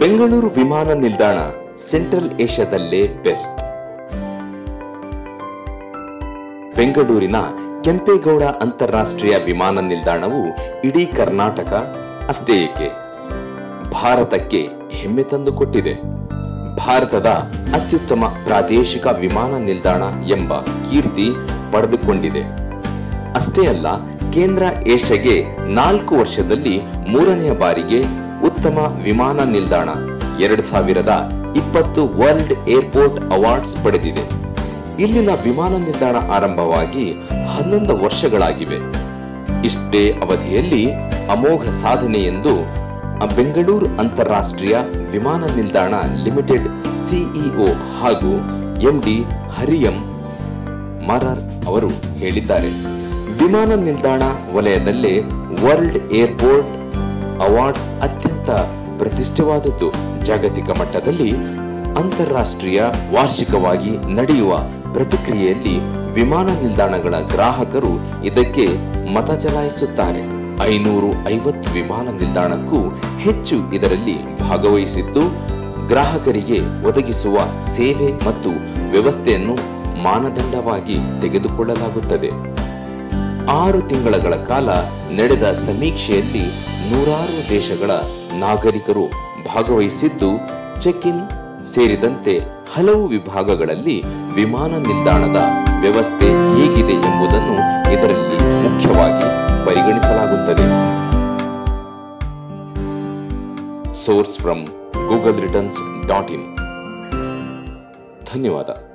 ಬೆಂಗಳೂರು ವಿಮಾನ ನಿಲ್ದಾಣ central ಏಷ್ಯಾದಲ್ಲೇ best ಬೆಂಗಳೂರಿನ ಕೆಂಪೇಗೌಡ ಅಂತಾರಾಷ್ಟ್ರೀಯ ವಿಮಾನ ನಿಲ್ದಾಣವು ಇಡೀ ಕರ್ನಾಟಕ ಅಷ್ಟೇ ಏಕೆ ಭಾರತಕ್ಕೆ ಹೆಮ್ಮೆ ತಂದುಕೊಟ್ಟಿದೆ ಭಾರತದ ಅತ್ಯುತ್ತಮ ಪ್ರಾದೇಶಿಕ ವಿಮಾನ ನಿಲ್ದಾಣ ಎಂಬ ಕೀರ್ತಿ ಪಡೆದುಕೊಂಡಿದೆ ಅಷ್ಟೇ ಅಲ್ಲ ಕೇಂದ್ರ ಏಷ್ಯಾಗೆ ನಾಲ್ಕು ವರ್ಷದಲ್ಲಿ ಮೂರನೆಯ ಬಾರಿಗೆ ಉತ್ತಮ ವಿಮಾನ ನಿಲ್ದಾಣ ಎರಡ್ ಸಾವಿರದ ಇಪ್ಪತ್ತು ವರ್ಲ್ಡ್ ಏರ್ಪೋರ್ಟ್ ಅವಾರ್ಡ್ಸ್ ಪಡೆದಿದೆ ಇಲ್ಲಿನ ವಿಮಾನ ನಿಲ್ದಾಣ ಆರಂಭವಾಗಿ ಹನ್ನೊಂದು ವರ್ಷಗಳಾಗಿವೆ ಇಷ್ಟೇ ಅವಧಿಯಲ್ಲಿ ಅಮೋಘ ಸಾಧನೆ ಎಂದು ಬೆಂಗಳೂರು ಅಂತಾರಾಷ್ಟ್ರೀಯ ವಿಮಾನ ನಿಲ್ದಾಣ ಲಿಮಿಟೆಡ್ ಸಿಇಒ ಹಾಗೂ ಎಂಡಿ ಹರಿಯಂ ಮರರ್ ಅವರು ಹೇಳಿದ್ದಾರೆ ವಿಮಾನ ನಿಲ್ದಾಣ ವಲಯದಲ್ಲೇ ವರ್ಲ್ಡ್ ಏರ್ಪೋರ್ಟ್ ಅವಾರ್ಡ್ಸ್ ಅತ್ಯಂತ ಪ್ರತಿಷ್ಠವಾದದ್ದು ಜಾಗತಿಕ ಮಟ್ಟದಲ್ಲಿ ಅಂತಾರಾಷ್ಟ್ರೀಯ ವಾರ್ಷಿಕವಾಗಿ ನಡೆಯುವ ಪ್ರತಿಕ್ರಿಯೆಯಲ್ಲಿ ವಿಮಾನ ನಿಲ್ದಾಣಗಳ ಗ್ರಾಹಕರು ಇದಕ್ಕೆ ಮತ ಚಲಾಯಿಸುತ್ತಾರೆ ಐನೂರು ಐವತ್ತು ವಿಮಾನ ನಿಲ್ದಾಣಕ್ಕೂ ಹೆಚ್ಚು ಇದರಲ್ಲಿ ಭಾಗವಹಿಸಿದ್ದು ಗ್ರಾಹಕರಿಗೆ ಒದಗಿಸುವ ಸೇವೆ ಮತ್ತು ವ್ಯವಸ್ಥೆಯನ್ನು ಮಾನದಂಡವಾಗಿ ತೆಗೆದುಕೊಳ್ಳಲಾಗುತ್ತದೆ ಆರು ತಿಂಗಳ ಕಾಲ ನಡೆದ ಸಮೀಕ್ಷೆಯಲ್ಲಿ ನೂರಾರು ದೇಶಗಳ ನಾಗರಿಕರು ಭಾಗವಹಿಸಿದ್ದು ಚೆಕ್ ಇನ್ ಸೇರಿದಂತೆ ಹಲವು ವಿಭಾಗಗಳಲ್ಲಿ ವಿಮಾನ ನಿಲ್ದಾಣದ ವ್ಯವಸ್ಥೆ ಹೇಗಿದೆ ಎಂಬುದನ್ನು ಇದರಲ್ಲಿ ಮುಖ್ಯವಾಗಿ ಪರಿಗಣಿಸಲಾಗುತ್ತದೆ source from Google returns dot in ಧನ್ಯವಾದ